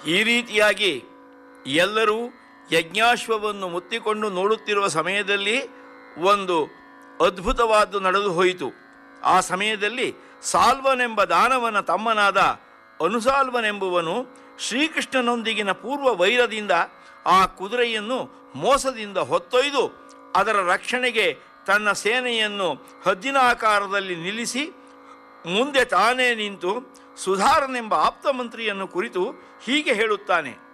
ಈ ರೀತಿಯಾಗಿ ಎಲ್ಲರೂ ಯಜ್ಞಾಶ್ವವನ್ನು ಮುತ್ತಿಕೊಂಡು ನೋಡುತ್ತಿರುವ ಸಮಯದಲ್ಲಿ ಒಂದು ಅದ್ಭುತವಾದ್ದು ನಡೆದು ಹೋಯಿತು ಆ ಸಮಯದಲ್ಲಿ ಸಾಲ್ವನೆಂಬ ದಾನವನ ತಮ್ಮನಾದ ಅನುಸಾಲ್ವನೆಂಬುವನು ಶ್ರೀಕೃಷ್ಣನೊಂದಿಗಿನ ಪೂರ್ವ ವೈರದಿಂದ ಆ ಕುದುರೆಯನ್ನು ಮೋಸದಿಂದ ಹೊತ್ತೊಯ್ದು ಅದರ ರಕ್ಷಣೆಗೆ ತನ್ನ ಸೇನೆಯನ್ನು ಹದ್ದಿನ ಆಕಾರದಲ್ಲಿ ನಿಲ್ಲಿಸಿ ಮುಂದೆ ತಾನೇ ನಿಂತು ಸುಧಾರನೆಂಬ ಆಪ್ತಮಂತ್ರಿಯನ್ನು ಕುರಿತು ಹೀಗೆ ಹೇಳುತ್ತಾನೆ